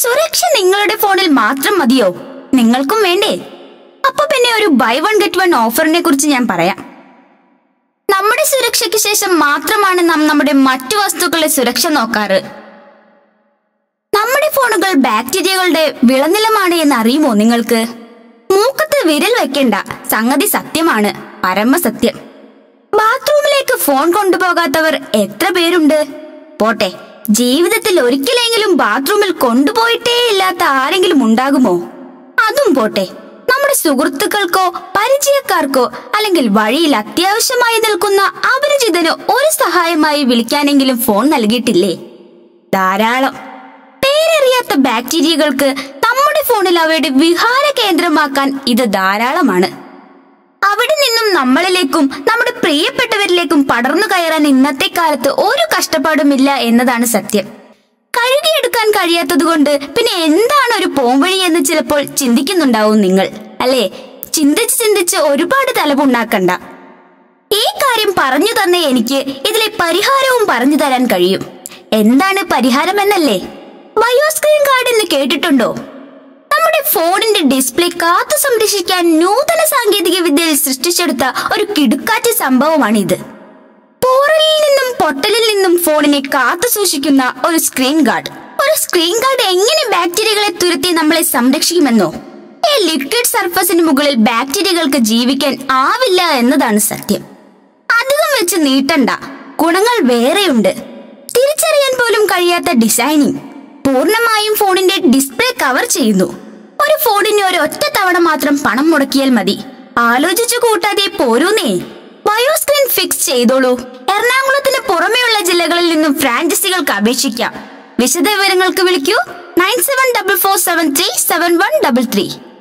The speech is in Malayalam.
സുരക്ഷ നിങ്ങളുടെ ഫോണിൽ മാത്രം മതിയോ നിങ്ങൾക്കും വേണ്ടേ അപ്പൊ പിന്നെ ഒരു ബൈ വൺ ഗെറ്റ് വൺ ഓഫറിനെ കുറിച്ച് ഞാൻ പറയാം നമ്മുടെ സുരക്ഷയ്ക്ക് ശേഷം മാത്രമാണ് നാം നമ്മുടെ മറ്റു വസ്തുക്കളുടെ സുരക്ഷ നോക്കാറ് നമ്മുടെ ഫോണുകൾ ബാക്ടീരിയകളുടെ വിളനിലമാണ് എന്ന് അറിയുമോ നിങ്ങൾക്ക് മൂക്കത്ത് വിരൽ വെക്കണ്ട സംഗതി സത്യമാണ് പരമസത്യം ബാത്റൂമിലേക്ക് ഫോൺ കൊണ്ടുപോകാത്തവർ എത്ര പേരുണ്ട് പോട്ടെ ജീവിതത്തിൽ ഒരിക്കലെങ്കിലും ബാത്റൂമിൽ കൊണ്ടുപോയിട്ടേ ഇല്ലാത്ത ആരെങ്കിലും ഉണ്ടാകുമോ അതും പോട്ടെ നമ്മുടെ സുഹൃത്തുക്കൾക്കോ പരിചയക്കാർക്കോ അല്ലെങ്കിൽ വഴിയിൽ അത്യാവശ്യമായി നിൽക്കുന്ന അപരിചിതന് ഒരു സഹായമായി വിളിക്കാനെങ്കിലും ഫോൺ നൽകിയിട്ടില്ലേ ധാരാളം പേരറിയാത്ത ബാക്ടീരിയകൾക്ക് നമ്മുടെ ഫോണിൽ അവയുടെ വിഹാര കേന്ദ്രമാക്കാൻ ഇത് ധാരാളമാണ് അവിടെ നിന്നും നമ്മളിലേക്കും നമ്മുടെ പ്രിയപ്പെട്ടവരിലേക്കും പടർന്നു കയറാൻ ഇന്നത്തെ കാലത്ത് ഒരു കഷ്ടപ്പാടുമില്ല എന്നതാണ് സത്യം കഴുകിയെടുക്കാൻ കഴിയാത്തതുകൊണ്ട് പിന്നെ എന്താണ് ഒരു പോംവഴി എന്ന് ചിലപ്പോൾ ചിന്തിക്കുന്നുണ്ടാവും നിങ്ങൾ അല്ലേ ചിന്തിച്ച് ചിന്തിച്ച് ഒരുപാട് തലപുണ്ടാക്കണ്ട ഈ കാര്യം പറഞ്ഞു തന്നെ എനിക്ക് ഇതിലെ പരിഹാരവും പറഞ്ഞു തരാൻ കഴിയും എന്താണ് പരിഹാരം എന്നല്ലേ ബയോസ്ക്രീൻ കാർഡ് എന്ന് കേട്ടിട്ടുണ്ടോ നമ്മുടെ ഫോണിന്റെ ഡിസ്പ്ലേ കാത്തു സംരക്ഷിക്കാൻ നൂതന സാങ്കേതിക വിദ്യയിൽ സൃഷ്ടിച്ചെടുത്ത ഒരു കിടുക്കാറ്റ് സംഭവമാണിത് പോറലിൽ നിന്നും പൊട്ടലിൽ നിന്നും ഫോണിനെ കാത്തു സൂക്ഷിക്കുന്ന ഒരു സ്ക്രീൻ ഗാർഡ് ഒരു സ്ക്രീൻ ഗാർഡ് എങ്ങനെ ബാക്ടീരിയകളെ തുരത്തി നമ്മളെ സംരക്ഷിക്കുമെന്നോ ഈ ലിക്വിഡ് സർഫസിന് മുകളിൽ ബാക്ടീരിയകൾക്ക് ജീവിക്കാൻ ആവില്ല എന്നതാണ് സത്യം അധികം വെച്ച് നീട്ടണ്ട ഗുണങ്ങൾ വേറെയുണ്ട് തിരിച്ചറിയാൻ പോലും കഴിയാത്ത ഡിസൈനിങ് പൂർണ്ണമായും ഫോണിന്റെ ഡിസ്പ്ലേ കവർ ചെയ്യുന്നു ഒരു ഫോണിന് ഒരു ഒറ്റ തവണ മാത്രം പണം മുടക്കിയാൽ മതി ആലോചിച്ചു കൂട്ടാതെ പോരൂന്നേ ബയോസ്ക്രീൻ ഫിക്സ് ചെയ്തോളൂ എറണാകുളത്തിന് പുറമെയുള്ള ജില്ലകളിൽ നിന്നും ഫ്രാഞ്ചൈസികൾക്ക് അപേക്ഷിക്കാം വിശദ വിവരങ്ങൾക്ക് വിളിക്കൂ nine seven double four seven three seven one double three